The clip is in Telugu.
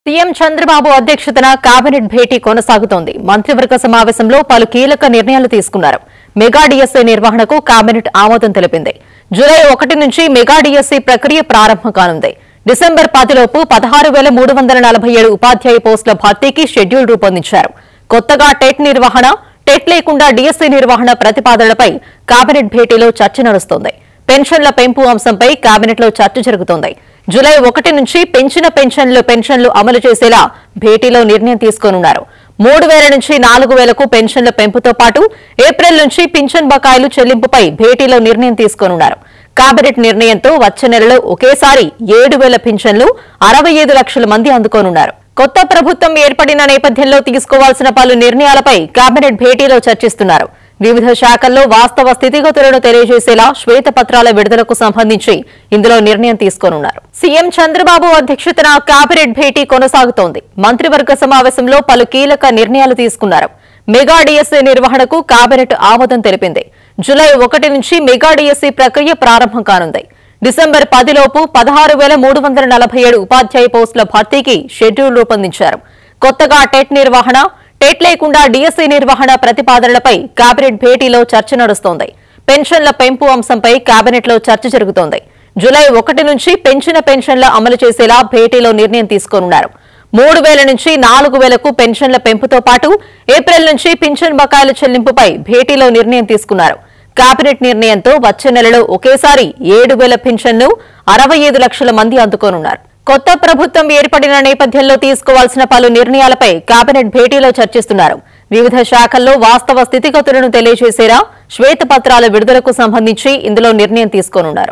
సీఎం చంద్రబాబు అధ్యక్షతన కేబినెట్ భేటీ కొనసాగుతోంది మంత్రివర్గ సమావేశంలో పలు కీలక నిర్ణయాలు తీసుకున్నారు మెగా డిఎస్సీ నిర్వహణకు కేబినెట్ ఆమోదం తెలిపింది జూలై ఒకటి నుంచి మెగా డిఎస్సీ ప్రక్రియ ప్రారంభం కానుంది డిసెంబర్ పదిలోపు పదహారు వేల మూడు వందల నలభై ఏడు ఉపాధ్యాయ పోస్టుల భర్తీకి షెడ్యూల్ రూపొందించారు కొత్తగా టెట్ నిర్వహణ టెట్ లేకుండా డిఎస్సీ నిర్వహణ ప్రతిపాదనలపై కేబినెట్ భేటీలో చర్చ నడుస్తోంది పెన్షన్ల పెంపు అంశంపై కేబినెట్లో చర్చ జరుగుతోంది జూలై ఒకటి నుంచి పెంచిన పెన్షన్లు పెన్షన్లు అమలు చేసేలా భేటీలో నిర్ణయం తీసుకోనున్నారు మూడు వేల నుంచి నాలుగు వేలకు పెన్షన్ల పెంపుతో పాటు ఏప్రిల్ నుంచి పింఛన్ బకాయిలు చెల్లింపుపై భేటీలో నిర్ణయం తీసుకోనున్నారు కేబినెట్ నిర్ణయంతో వచ్చే నెలలో ఒకేసారి ఏడు వేల పింఛన్లు అరవై ఐదు లక్షల మంది అందుకోనున్నారు కొత్త ప్రభుత్వం ఏర్పడిన నేపథ్యంలో తీసుకోవాల్సిన పలు నిర్ణయాలపై కేబినెట్ భేటీలో చర్చిస్తున్నారు వివిధ శాఖల్లో వాస్తవ స్థితిగతులను తెలియజేసేలా శ్వేతపత్రాల విడుదలకు సంబంధించి ఇందులో నిర్ణయం తీసుకోనున్నారు సీఎం చంద్రబాబు అధ్యక్షతన కేబినెట్ భేటీ కొనసాగుతోంది మంత్రివర్గ సమావేశంలో పలు కీలక నిర్ణయాలు తీసుకున్నారు మెగా డిఎస్సీ నిర్వహణకు కేబినెట్ ఆమోదం తెలిపింది జులై ఒకటి నుంచి మెగా డిఎస్సీ ప్రక్రియ ప్రారంభం కానుంది డిసెంబర్ పదిలోపు పదహారు వేల మూడు వందల నలభై ఏడు ఉపాధ్యాయ పోస్టుల భర్తీకి షెడ్యూల్ రూపొందించారు కొత్తగా టెట్ నిర్వహణ టెట్ లేకుండా డిఎస్సీ నిర్వహణ ప్రతిపాదనలపై కేబినెట్ భేటీలో చర్చ నడుస్తోంది పెన్షన్ల పెంపు అంశంపై కేబినెట్లో చర్చ జరుగుతోంది జులై ఒకటి నుంచి పెంచిన పెన్షన్ల అమలు చేసేలా భేటీలో నిర్ణయం తీసుకోనున్నారు మూడు వేల నుంచి నాలుగు వేలకు పెన్షన్ల పెంపుతో పాటు ఏప్రిల్ నుంచి పింఛన్ బకాయిల చెల్లింపుపై భేటీలో నిర్ణయం తీసుకున్నారు కేబినెట్ నిర్ణయంతో వచ్చే నెలలో ఒకేసారి ఏడు వేల పింఛన్ను అరవై ఐదు లక్షల మంది అందుకోనున్నారు కొత్త ప్రభుత్వం ఏర్పడిన నేపథ్యంలో తీసుకోవాల్సిన పలు నిర్ణయాలపై కేబినెట్ భేటీలో చర్చిస్తున్నారు వివిధ శాఖల్లో వాస్తవ స్థితిగతులను తెలియజేసేలా శ్వేతపత్రాల విడుదలకు సంబంధించి ఇందులో నిర్ణయం తీసుకోనున్నారు